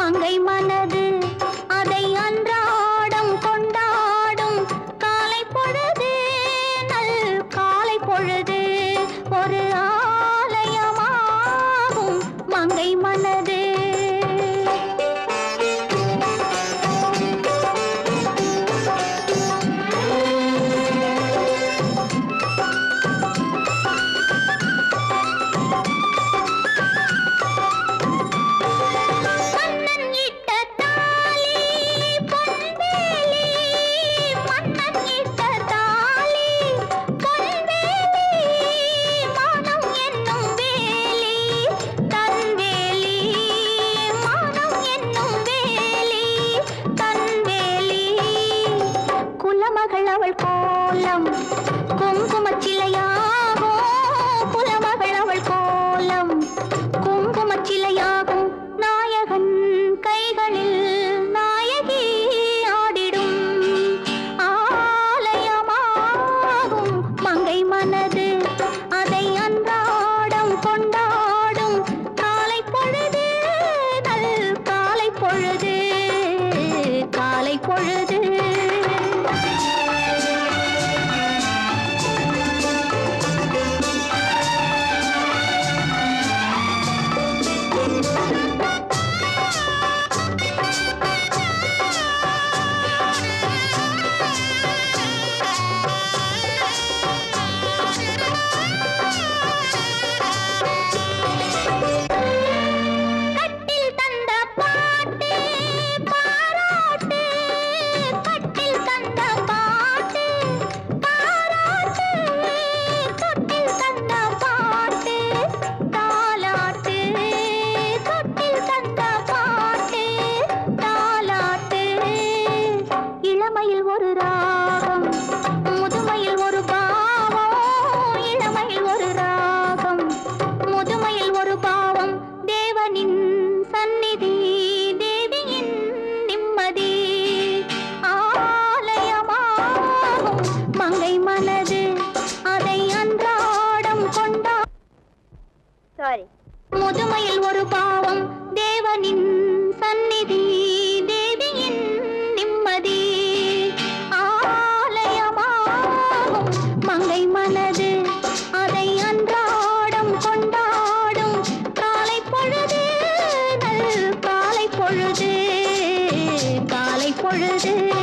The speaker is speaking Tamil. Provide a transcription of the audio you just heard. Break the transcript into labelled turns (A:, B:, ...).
A: மங்கை மனது அதை அன்றாடம் கொண்டாடும் காலை பொழுது நல் காலை பொழுது ஒரு ஆலயமாகும் மங்கை மனது மன்னன் இட்ட தாலி பொன்வேலி மன்னன் இட்ட தாலி பொன்வேலி மானம் என்னும் வேலி தன்வேலி மானம் என்னும் வேலி தன்வேலி குலமகள் அவள் கோலம் குங்குமச் சிலையாகும் குலமகள் அவள் கோலம் குங்குமச் சிலையாகும் நாயகன் கைகளில் நாயகி ஆடிடும் ஆலயமாகும் மங்கை மனது அதை அன்றாடம் கொண்டாடும் காலை பொழுது நல் காலை பொழுது காலை பொழுது கட்டில் தந்த பாட்டு பாராட்டு கட்டில் தந்த பாட்டு பாராட்டு தொட்டில் தந்த பாட்டு தாலாட்டு தொட்டில் தந்த பாட்டு தாலாட்டு இளமையில் ஒரு ராகம் முதுமையில் ஒரு பாவம் இளமையில் ஒரு ராகம் முதுமையில் ஒரு பாவம் தேவனின் சந்நிதி தேவியின் நிம்மதி ஆலயமாகும் மங்கை மனது அதை அன்றாடம் கொண்டா
B: சாரி
A: முதுமையில் ஒரு பாவம் தேவனின் சந்நிதி தேவியின் நிம்மதி ஆலயமாகும் மங்கை மனது அதை அன்றாடம் கொண்டாடும் காலை பொழுது நல் காலை பொழுது காலை பொழுது